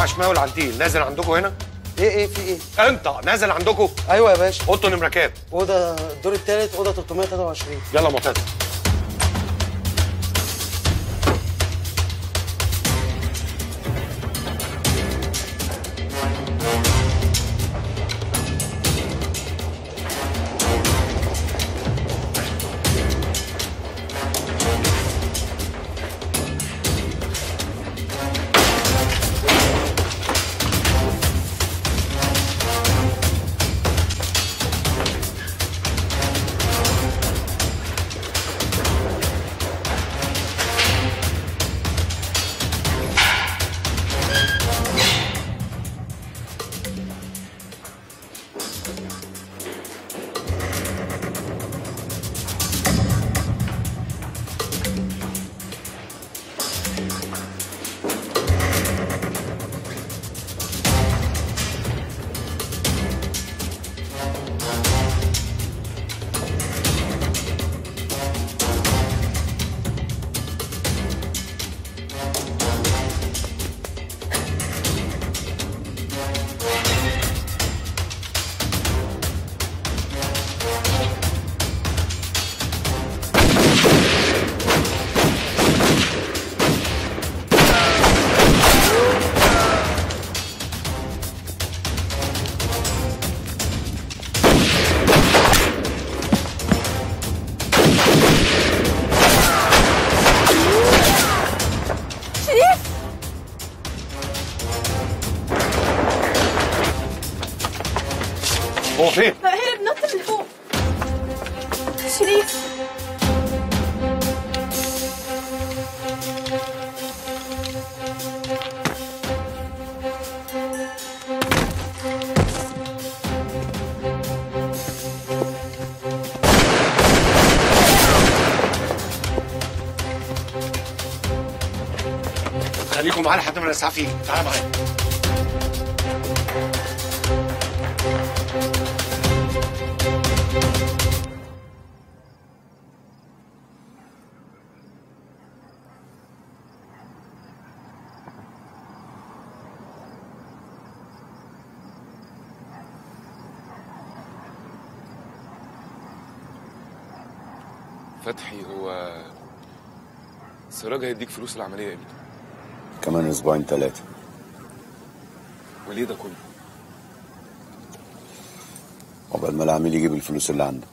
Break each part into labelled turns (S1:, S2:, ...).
S1: عشماوي والعنتيل نازل عندكم هنا
S2: ايه ايه في ايه
S1: انت نازل عندكم
S2: ايوه يا باشا
S1: اوضه نمره كام
S2: اوضه الدور الثالث اوضه 323
S1: يلا معتز
S3: شريف
S1: هو فين
S3: هرب نط من فوق شريف
S1: خليكم معانا لحد ما الاسعاف يجي تعالى معايا
S4: فتحي هو سراج هيديك فلوس العملية امتى؟
S5: كمان اسبوعين ثلاثة
S4: وليه ده كله؟
S5: عقبال ما العميل يجيب الفلوس اللي عنده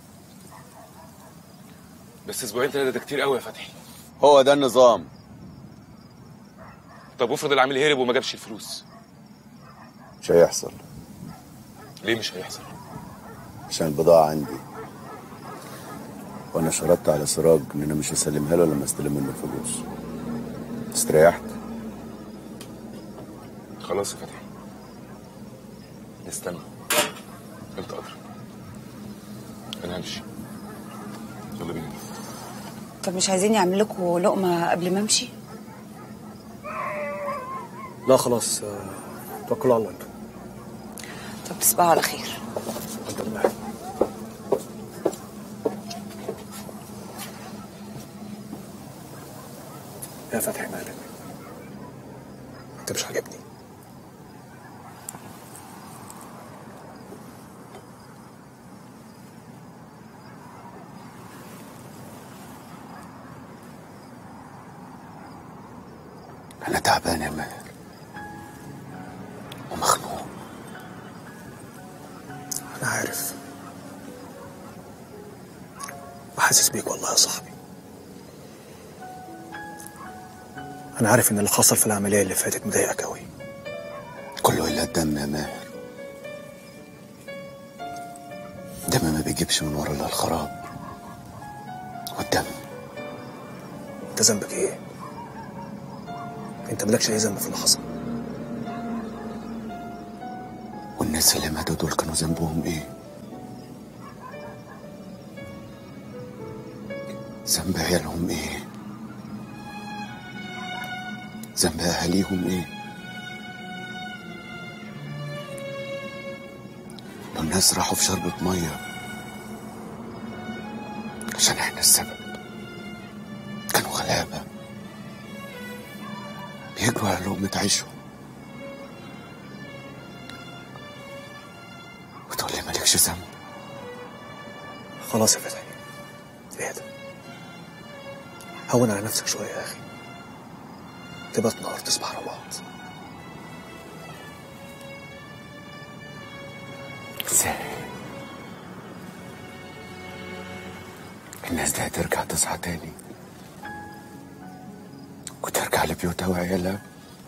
S4: بس اسبوعين تلاتة ده كتير قوي يا فتحي
S5: هو ده النظام
S4: طب افرض العميل هرب وما جابش الفلوس
S5: مش هيحصل
S4: ليه مش هيحصل؟
S5: عشان البضاعة عندي وانا شرطت على سراج ان انا مش هسلمها له لما استلم منه الفلوس استريحت
S4: خلاص يا فتحي نستنى انت ادرى انا همشي يلا بينا
S6: طب مش عايزين يعمل لكم لقمه قبل ما امشي
S7: لا خلاص آه، توكلوا على الله انتوا
S6: طب تصبحوا على خير
S7: انت بالله يا فتحي مالك انت مش عاجبني
S5: انا تعبان يا ماهر ومخنوق
S7: انا عارف وحاسس بيك والله يا صاحبي انا عارف ان اللي حصل في العمليه اللي فاتت مضايقك قوي
S5: كله الا الدم يا ماهر الدم ما بيجيبش من ورا الا الخراب والدم
S7: انت ذنبك ايه انت مالكش اي ذنب في اللي حصل
S5: والناس اللي ماتوا دول كانوا ذنبهم ايه ذنب عيالهم ايه ذنب اهاليهم ايه دول الناس راحوا في شربة مية عشان احنا السبب كانوا غلابة بيجروا على لقمة عيشهم مالكش ذنب
S7: خلاص يا فتحي اهدى هون على نفسك شويه يا اخي تبقى نار تصبح رماد
S5: ازاي الناس دي هترجع تصحى تاني وترجع لبيوتها وعيالها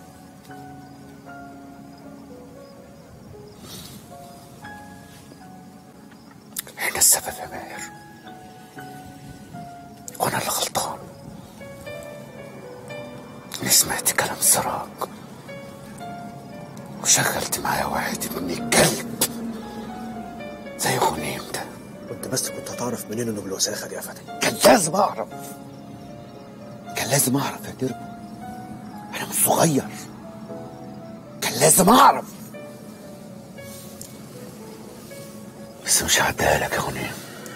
S5: احنا السبب يا ماهر وانا اللي غلطان انا سمعت كلام السراج وشغلت معايا واحد من الكلب زي غنيم ده
S7: وانت بس كنت هتعرف منين انه بالوساخه دي يا فتحي
S5: كان لازم اعرف كان لازم اعرف يا تربو انا مش صغير كان لازم اعرف بس مش هعديها لك يا غنيم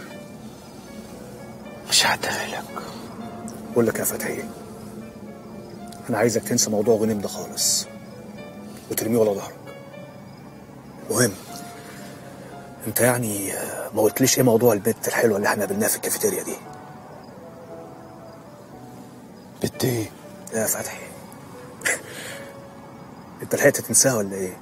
S5: مش هعديها لك
S7: بقول لك يا فتحي انا عايزك تنسى موضوع غنيم ده خالص وترميه ورا ظهرك مهم انت يعني آه، ما قلتليش ايه موضوع البت الحلوه اللي احنا قابلناها في الكافيتيريا دي
S5: بنت ايه
S7: يا فتحي انت لحقت تنساها ولا ايه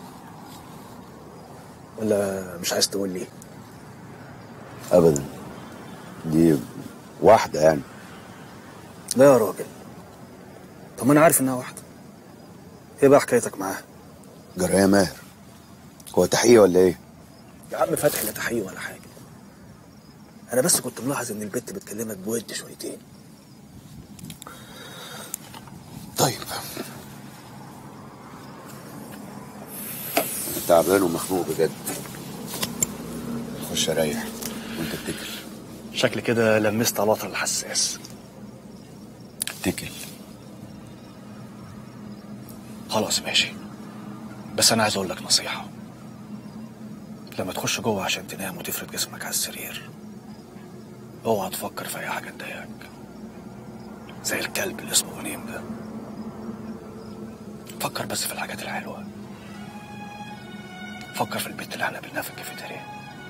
S7: ولا مش عايز تقول لي
S5: ابدا دي واحده يعني
S7: لا يا راجل طب ما انا عارف انها واحده ايه بقى حكايتك معاها
S5: جرايه ماهر هو تحقيق ولا ايه
S7: يا عم فتحي لا تحقيق ولا حاجه انا بس كنت ملاحظ ان البت بتكلمك بود شويتين
S5: طيب تعبان ومخنوق بجد خش اريح وانت اتكل
S7: شكل كده لمست على الوتر الحساس
S5: اتكل
S7: خلاص ماشي بس انا عايز اقول لك نصيحه لما تخش جوه عشان تنام وتفرد جسمك على السرير اوعى تفكر في اي حاجه تضايقك زي الكلب اللي اسمه غنيم ده فكر بس في الحاجات الحلوه فكر في البيت اللي احنا قابلناها في الكافيتيريا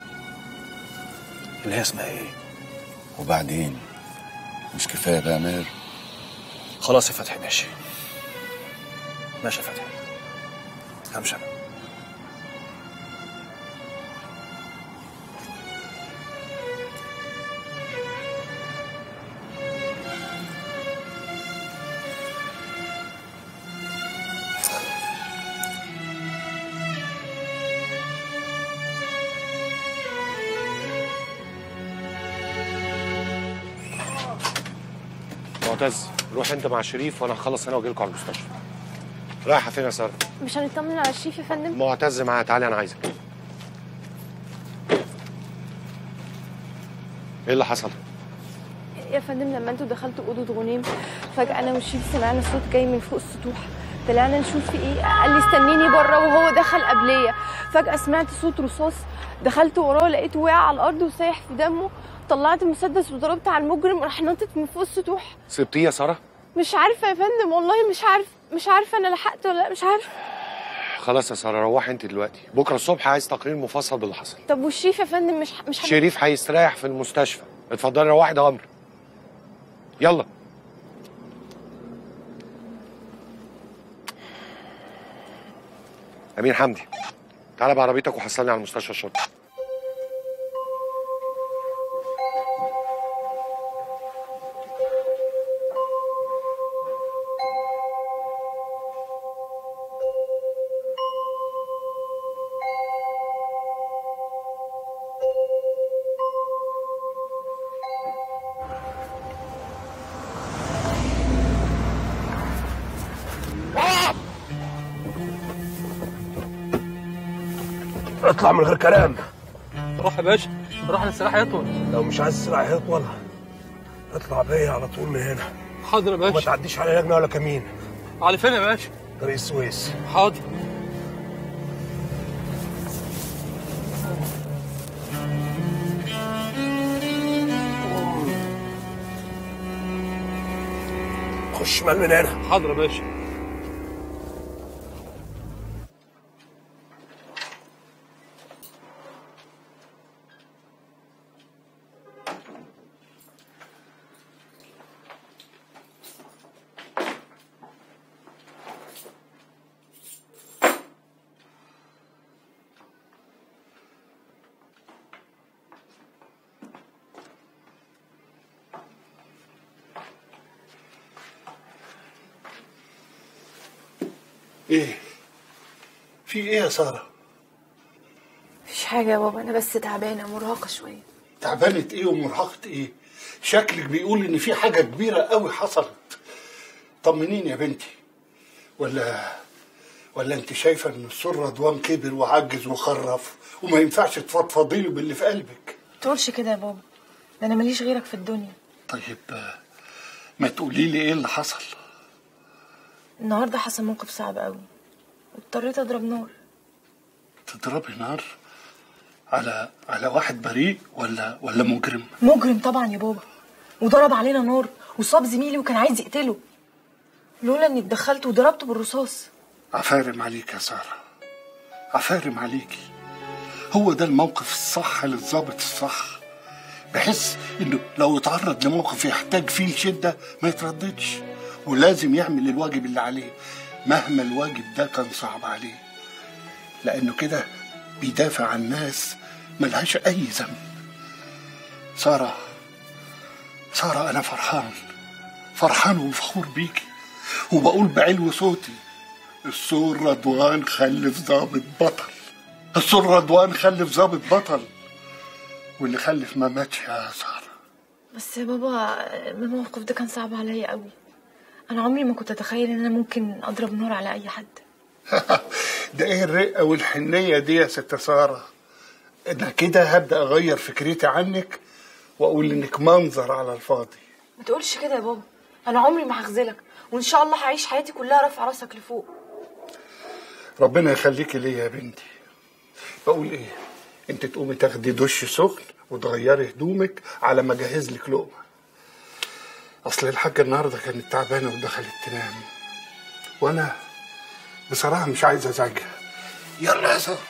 S7: اللي هي اسمها ايه
S5: وبعدين مش كفايه بقى يا ماهر
S7: خلاص يا فتحي ماشي ماشي يا فتحي همشي انا
S1: معتز روح انت مع شريف وانا هخلص هنا واجي لكم على المستشفى رايحه فين يا ساره
S3: مش هنطمن على الشيف يا فندم
S1: معتز معايا تعالي انا عايزك ايه اللي حصل
S3: يا فندم لما انتوا دخلتوا اوضه غنيم فجاه انا والشيف سمعنا صوت جاي من فوق السطوح طلعنا نشوف في ايه قال لي استنيني بره وهو دخل قبليه فجاه سمعت صوت رصاص دخلت وراه لقيته واقع على الارض وسايح في دمه طلعت مسدس وضربت على المجرم راح نطت من فوق السطوح
S1: سبتيه يا ساره
S3: مش عارفه يا فندم والله مش عارف مش عارفه انا لحقت ولا لا مش عارفه
S1: خلاص يا ساره روحي انت دلوقتي بكره الصبح عايز تقرير مفصل باللي حصل
S3: طب والشيف يا فندم مش مش هن-
S1: شريف هيستريح في المستشفى اتفضلي روحي ده امر يلا امين حمدي تعالى بعربيتك وحصلني على مستشفى الشرطه
S8: اطلع من غير كلام
S9: روح يا باشا روح للسلاح يطول
S8: لو مش عايز السلاح يطول اطلع بيا على طول من هنا
S9: حاضر يا
S8: وما
S9: باشا
S8: تعديش على لجنه ولا كمين
S9: على فين يا باشا
S8: طريق السويس
S9: حاضر
S8: خش شمال من هنا
S9: حاضر يا باشا
S8: ايه في ايه يا ساره
S3: مفيش حاجه يا بابا انا بس تعبانه مرهقه شويه
S8: تعبانه ايه ومرهقه ايه شكلك بيقول ان في حاجه كبيره قوي حصلت طمنيني يا بنتي ولا ولا انت شايفه ان السر رضوان كبر وعجز وخرف وما ينفعش تفضفضي له باللي في قلبك
S3: تقولش كده يا بابا ده انا ماليش غيرك في الدنيا
S8: طيب آه، ما تقولي لي ايه اللي حصل
S3: النهارده حصل موقف صعب قوي اضطريت اضرب نار
S8: تضربي نار على على واحد بريء ولا ولا مجرم
S3: مجرم طبعا يا بابا وضرب علينا نار وصاب زميلي وكان عايز يقتله لولا اني اتدخلت وضربته بالرصاص
S8: عفارم عليك يا سارة عفارم عليكي هو ده الموقف الصح للظابط الصح بحس انه لو اتعرض لموقف يحتاج فيه الشدة ما يترددش ولازم يعمل الواجب اللي عليه مهما الواجب ده كان صعب عليه لانه كده بيدافع عن ناس ملهاش اي ذنب سارة سارة انا فرحان فرحان وفخور بيكي وبقول بعلو صوتي السور رضوان خلف ضابط بطل السور رضوان خلف ضابط بطل واللي خلف ما ماتش يا سارة
S3: بس يا بابا الموقف ده كان صعب عليا قوي انا عمري ما كنت اتخيل ان انا ممكن اضرب نار على اي حد
S8: ده ايه الرقة والحنية دي يا ست سارة انا كده هبدأ اغير فكرتي عنك واقول انك منظر على الفاضي
S3: ما تقولش كده يا بابا انا عمري ما هخذلك وان شاء الله هعيش حياتي كلها رافع راسك لفوق
S8: ربنا يخليكي ليا يا بنتي بقول ايه انت تقومي تاخدي دش سخن وتغيري هدومك على ما اجهز لك لقمه اصل الحاجه النهارده كانت تعبانه ودخلت تنام وانا بصراحه مش عايز ازعجها يلا يا ساره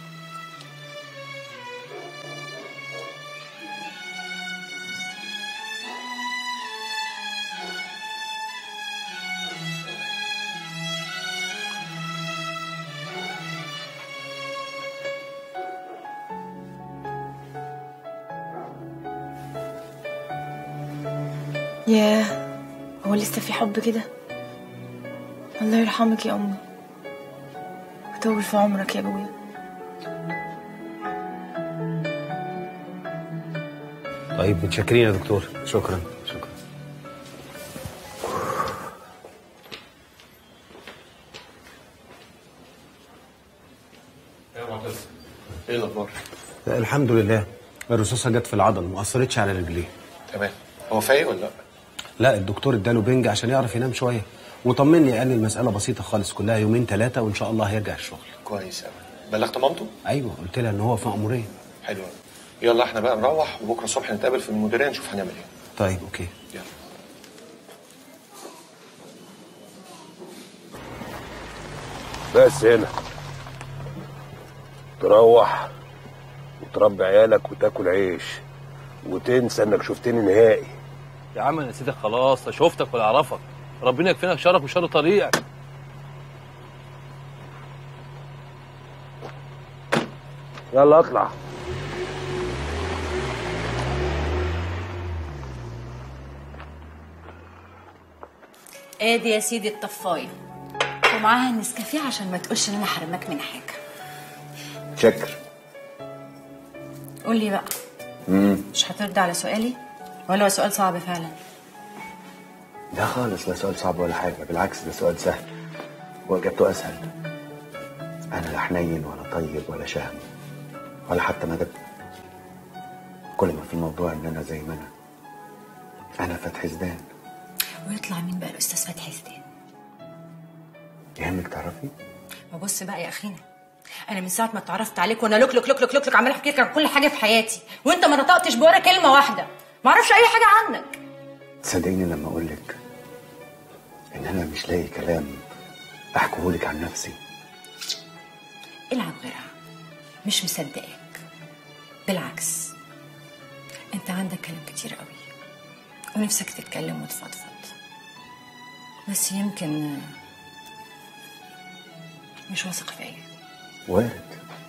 S3: ياه هو لسه في حب كده الله يرحمك يا امي ويطول في عمرك يا ابويا
S10: طيب متشكرين يا دكتور شكرا شكرا
S1: ايه الاخبار؟
S10: لا الحمد لله الرصاصه جت في العضل ما اثرتش على رجليه
S1: تمام هو فايق ولا لا؟
S10: لا الدكتور اداله بنج عشان يعرف ينام شويه وطمني قال لي المساله بسيطه خالص كلها يومين ثلاثه وان شاء الله هيرجع الشغل
S1: كويس قوي بلغت مامته؟
S10: ايوه قلت لها ان هو في مأموريه
S1: حلو قوي يلا احنا بقى نروح وبكره الصبح نتقابل في المديريه نشوف هنعمل ايه
S10: طيب اوكي
S1: يلا
S11: بس هنا تروح وتربي عيالك وتاكل عيش وتنسى انك شفتني نهائي
S9: يا عم انا نسيتك خلاص لا شفتك ولا اعرفك ربنا يكفينا شرك وشر طريقك
S11: يلا اطلع
S6: ادي يا سيدي الطفايه ومعاها النسكافيه عشان ما تقولش ان انا حرمك من حاجه
S11: شكر
S6: قول لي بقى مش هترد على سؤالي ولا هو سؤال صعب فعلا
S5: لا خالص لا سؤال صعب ولا حاجة بالعكس ده سؤال سهل وإجابته أسهل أنا لا حنين ولا طيب ولا شهم ولا حتى مدب كل ما في الموضوع إن أنا زي ما أنا أنا فتحي زدان
S6: ويطلع مين بقى الاستاذ فتحي زدان
S5: يهمك تعرفي؟
S6: ما بص بقى يا اخينا انا من ساعه ما اتعرفت عليك وانا لوك لوك لوك لوك لوك لوك عمال احكي لك عن كل حاجه في حياتي وانت ما نطقتش بورا كلمه واحده ما اعرفش اي حاجه عنك
S5: تصدقيني لما أقول لك إن أنا مش لاقي كلام أحكيهولك عن نفسي
S6: العب غيرها مش مصدقاك بالعكس انت عندك كلام كتير قوي ونفسك تتكلم وتفضفض بس يمكن مش واثق فيا
S5: وارد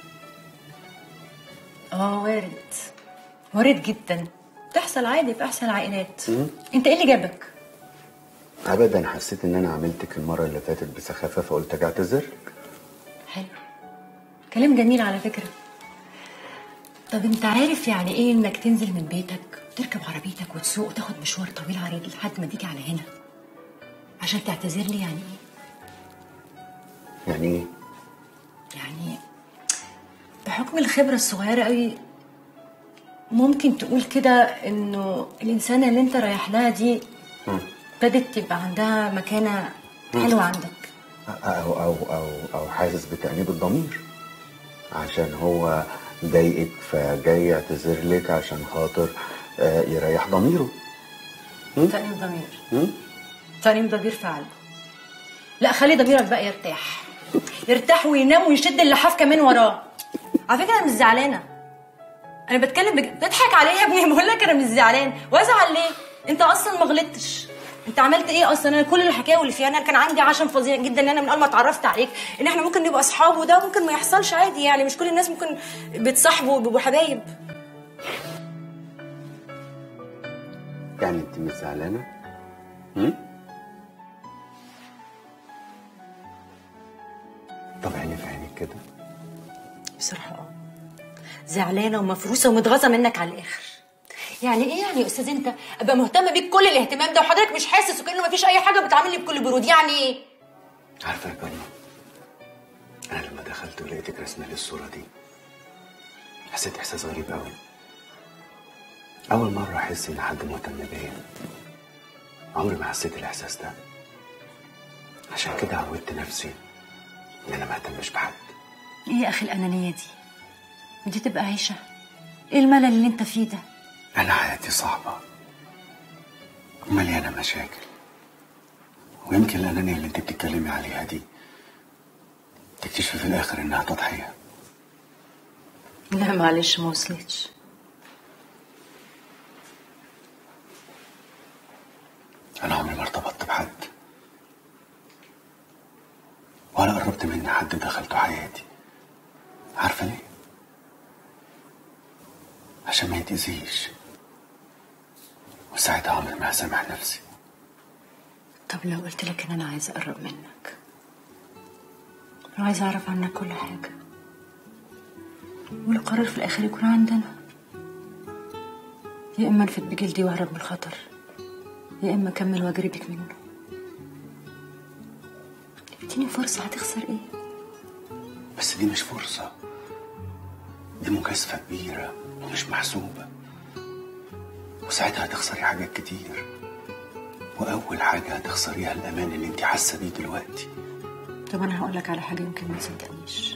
S6: اه وارد وارد جدا تحصل عادي في احسن العائلات انت ايه اللي جابك
S5: ابدا حسيت ان انا عملتك المره اللي فاتت بسخافه فقلت اجي اعتذر
S6: حلو كلام جميل على فكرة طب انت عارف يعني ايه انك تنزل من بيتك وتركب عربيتك وتسوق وتاخد مشوار طويل عريض لحد ما تيجي على هنا عشان تعتذر لي يعني ايه
S5: يعني ايه
S6: يعني بحكم الخبرة الصغيرة قوي ممكن تقول كده انه الانسانة اللي انت رايح لها دي
S5: مم.
S6: ابتدت تبقى عندها مكانة
S5: مم.
S6: حلوة عندك
S5: او او او او حاسس بتأنيب الضمير عشان هو ضايقك فجاي يعتذر لك عشان خاطر آه، يريح ضميره
S6: تأنيب ضمير
S5: مم؟
S6: تأنيب ضمير فعلا لا خلي ضميرك بقى يرتاح يرتاح وينام ويشد اللحاف كمان وراه على فكرة أنا مش زعلانة أنا بتكلم بج... بضحك عليه يا ابني بقول لك أنا مش زعلان وأزعل ليه؟ أنت أصلا ما غلطتش انت عملت ايه اصلا انا كل الحكايه اللي فيها انا كان عندي عشم فظيع جدا ان انا من اول ما اتعرفت عليك ان احنا ممكن نبقى اصحاب وده ممكن ما يحصلش عادي يعني مش كل الناس ممكن بتصاحبوا وبيبقوا حبايب
S5: يعني انت مش زعلانه مم؟ طب عيني في عينك كده
S6: بصراحه اه زعلانه ومفروسه ومتغاظه منك على الاخر يعني ايه يعني يا استاذ انت ابقى مهتمه بيك كل الاهتمام ده وحضرتك مش حاسس وكانه مفيش اي حاجه بتعاملني بكل برود يعني ايه
S5: عارفه يا بني انا لما دخلت ولقيتك رسمه لي الصوره دي حسيت احساس غريب قوي اول مره احس ان حد مهتم بيا عمري ما حسيت الاحساس ده عشان كده عودت نفسي ان انا ما اهتمش بحد
S6: ايه يا اخي الانانيه دي ودي تبقى عيشه ايه الملل اللي انت فيه ده
S5: انا حياتي صعبه ومليانه مشاكل ويمكن الانانيه اللي انت بتتكلمي عليها دي تكتشفي في الاخر انها تضحيه
S6: لا معلش ما وصلتش
S5: انا عمري ما ارتبطت بحد ولا قربت من حد دخلته حياتي عارفه ليه عشان ما يتأذيش وساعتها عمري ما هسامح نفسي
S6: طب لو قلت لك ان انا عايزه اقرب منك لو عايزه اعرف عنك كل حاجه والقرار في الاخر يكون عندنا يا اما انفد بجلدي واهرب من الخطر يا اما اكمل واجري بك منه اديني فرصه هتخسر ايه
S5: بس دي مش فرصة دي مكاسفة كبيرة ومش محسوبة وساعتها هتخسري حاجات كتير وأول حاجة هتخسريها الأمان اللي انت حاسة بيه دلوقتي
S6: طب انا هقول لك على حاجه يمكن ما تصدقنيش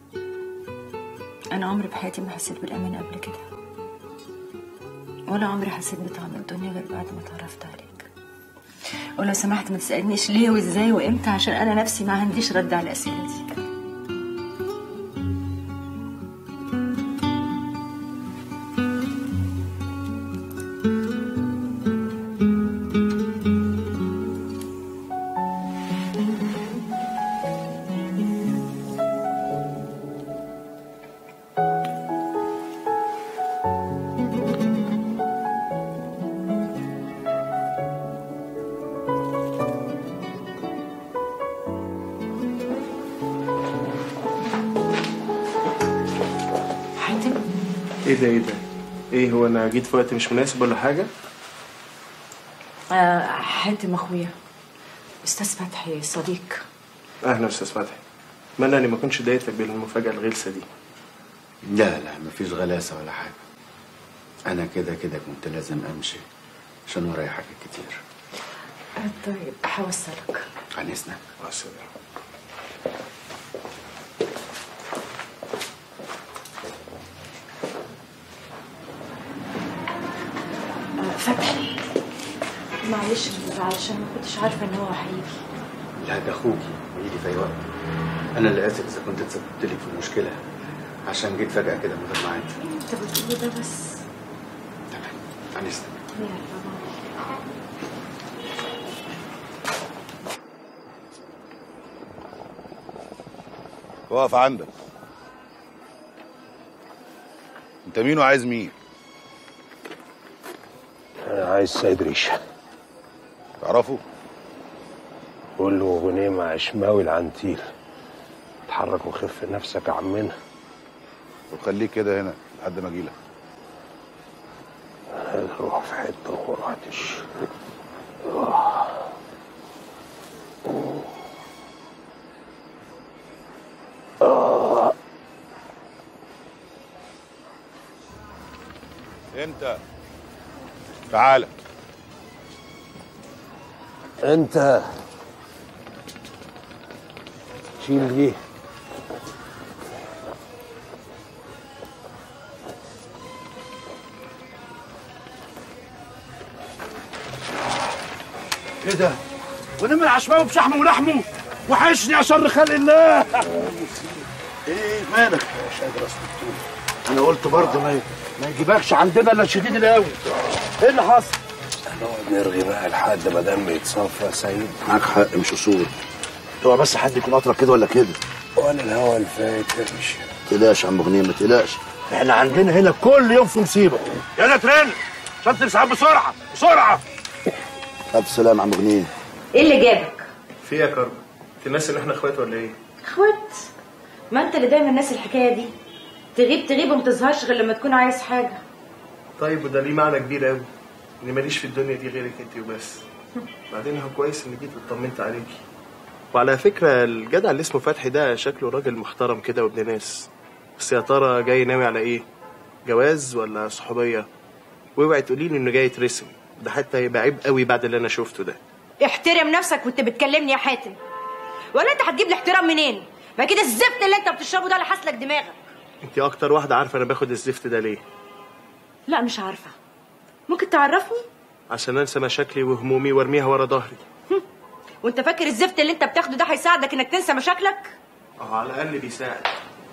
S6: انا عمري بحياتي ما حسيت بالامان قبل كده ولا عمري حسيت بطعم الدنيا غير بعد ما اتعرفت عليك ولو سمحت ما تسالنيش ليه وازاي وامتى عشان انا نفسي ما عنديش رد على الاسئله دي حاتم
S12: ايه ده ايه ده؟ ايه هو انا جيت في وقت مش مناسب ولا حاجة؟
S6: آه حاتم اخويا استاذ فتحي صديق
S12: اهلا استاذ فتحي اتمنى اني ما كنتش ضايقتك بالمفاجأة الغلسة دي
S5: لا لا مفيش غلاسة ولا حاجة أنا كده كده كنت لازم أمشي عشان ورايا حاجات كتير
S6: آه طيب هوصلك
S5: عن إذنك
S12: مع السلامة
S6: آه فتحي معلش علشان ما كنتش عارفه ان هو هيجي
S5: لا ده أخوكي ويجي في أي وقت أنا اللي آسف إذا كنت اتسببت لك في مشكلة عشان جيت فجأة كده من غير ميعاد
S6: انت بتقوله ده بس
S5: عن إذنك
S6: يلا باي.
S13: واقف عندك انت مين وعايز مين
S11: انا عايز سيد ريشه
S13: تعرفه
S11: قول له غنيمة عشماوي العنتيل اتحرك وخف نفسك يا عمنا
S13: وخليك كده هنا لحد ما اجيلك
S11: روح في حتة وما رحتش
S13: انت تعالى
S11: انت شيل دي
S8: ايه ده؟ ونمر عشماوي بشحمه ولحمه وحشني يا شر خلق الله ايه مالك مش قادر اسكت انا قلت برضه ما ما يجيبكش عندنا الا الشديد القوي ايه اللي حصل؟
S11: نقعد نرغي بقى لحد ما دم يتصفى يا سيد
S8: معاك حق مش اصول هو بس حد يكون اطرق كده ولا كده
S11: ولا الهوا الفايت تمشي
S8: ما تقلقش يا عم غنيم ما تقلقش احنا عندنا هنا كل يوم في مصيبه يلا ترن عشان تسحب بسرعه بسرعه الف سلام يا عم غنيم
S6: ايه اللي جابك
S12: في إيه يا كرم انت ناسي ان احنا اخوات ولا ايه
S6: اخوات ما انت اللي دايما الناس الحكايه دي تغيب تغيب وما تظهرش غير لما تكون عايز حاجه
S12: طيب وده ليه معنى كبير قوي اني ماليش في الدنيا دي غيرك انت وبس بعدين هو كويس اني جيت واطمنت عليكي وعلى فكره الجدع اللي اسمه فتحي ده شكله راجل محترم كده وابن ناس بس يا ترى جاي ناوي على ايه جواز ولا صحوبيه واوعي تقولي لي انه جاي يترسم ده حتى هيبقى عيب قوي بعد اللي انا شفته ده
S6: احترم نفسك وانت بتكلمني يا حاتم ولا انت هتجيب الاحترام منين ما كده الزفت اللي انت بتشربه ده اللي حاسلك دماغك
S12: انت اكتر واحده عارفه انا باخد الزفت ده ليه
S6: لا مش عارفه ممكن تعرفني
S12: عشان انسى مشاكلي وهمومي وارميها ورا ظهري
S6: وانت فاكر الزفت اللي انت بتاخده ده هيساعدك انك تنسى مشاكلك
S12: اه على الاقل بيساعد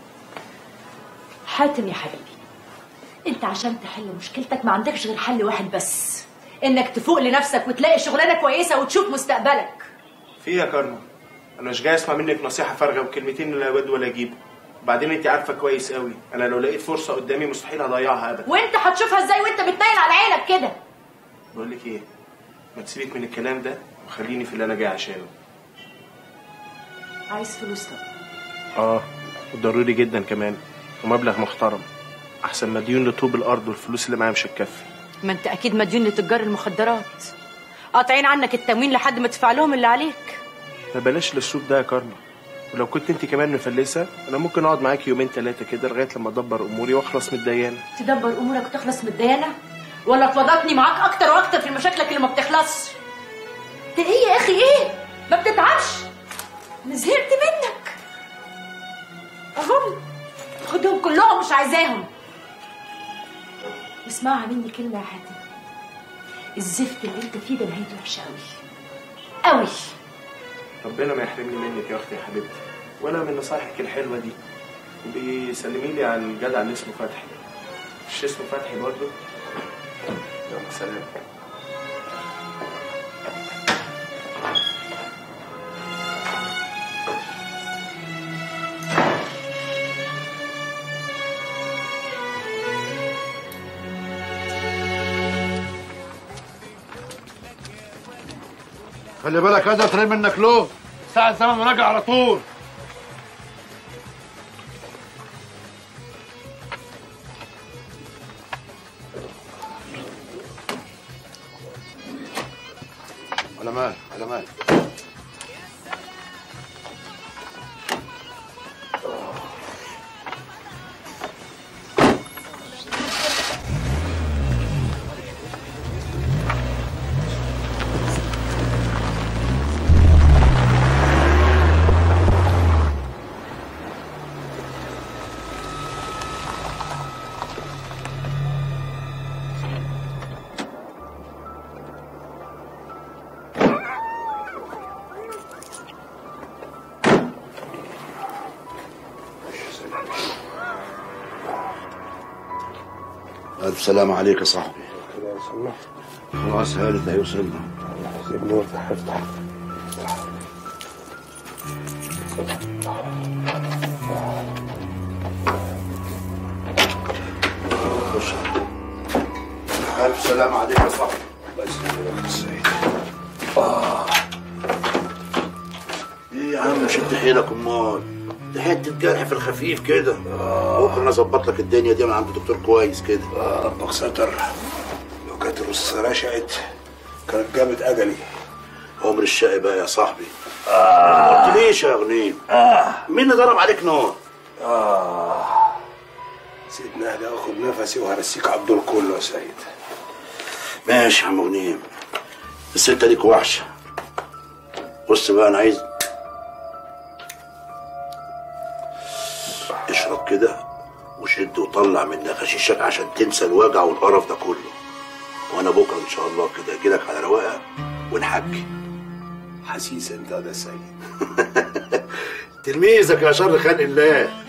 S6: حاتم يا حبيبي انت عشان تحل مشكلتك ما عندكش غير حل واحد بس انك تفوق لنفسك وتلاقي شغلانه كويسه وتشوف مستقبلك
S12: في إيه يا كارما انا مش جاي اسمع منك نصيحه فارغه وكلمتين لا ود ولا اجيب وبعدين انت عارفه كويس قوي انا لو لقيت فرصه قدامي مستحيل هضيعها ابدا
S6: وانت هتشوفها ازاي وانت بتنيل على عينك كده
S12: بقول لك ايه ما تسيبك من الكلام ده وخليني في اللي انا جاي عشانه
S6: عايز فلوس طب
S12: اه وضروري جدا كمان ومبلغ محترم احسن مديون لطوب الارض والفلوس اللي معايا مش هتكفي
S6: ما انت اكيد مديون لتجار المخدرات قاطعين عنك التموين لحد ما تدفع لهم اللي عليك
S12: ما بلاش الاسلوب ده يا كارما ولو كنت انت كمان مفلسه انا ممكن اقعد معاكي يومين ثلاثه كده لغايه لما ادبر اموري واخلص من الديانه
S6: تدبر امورك وتخلص من الديانه ولا تفضلني معاك اكتر واكتر في مشاكلك اللي ما بتخلصش انت ايه يا اخي ايه ما بتتعبش انا زهقت منك اهم خدهم كلهم مش عايزاهم اسمعها مني كلمه يا حاتم الزفت اللي انت فيه ده نهايته وحشه قوي قوي
S12: ربنا ما يحرمني منك يا اختي يا حبيبتي ولا من نصايحك الحلوه دي وبيسلمي لي على الجدع اللي اسمه فتحي مش اسمه فتحي برضه يلا سلام
S8: خلي بالك هذا ترمي منك له ساعة زمن وراجع على طول على مال على مال ألف سلام عليك يا صاحبي خلاص هانت هيوصلنا
S11: سيبني وافتح افتح
S8: خش ألف سلام عليك يا صاحبي الله يسلمك يا أخي السيد آه
S14: يا عم شد حيلك امال ده حته جرح في الخفيف كده بكره انا اظبط لك الدنيا دي من عند دكتور كويس كده
S11: ربك ستر لو كانت الرصاصه رشقت كانت جابت اجلي
S14: عمر الشقي بقى يا صاحبي ما قلتليش يا غنيم مين اللي ضرب عليك نار
S11: اه سيدنا اهدى اخد نفسي وهرسيك على الدور كله يا سيد
S14: ماشي يا عم غنيم بس انت ليك وحشه بص بقى انا عايز اشرب كده وشد وطلع من نخاشيشك عشان تنسى الوجع والقرف ده كله وانا بكره ان شاء الله كده اجيلك على رواقه ونحكي
S11: حسيس انت ده سيد
S14: تلميذك يا شر خلق الله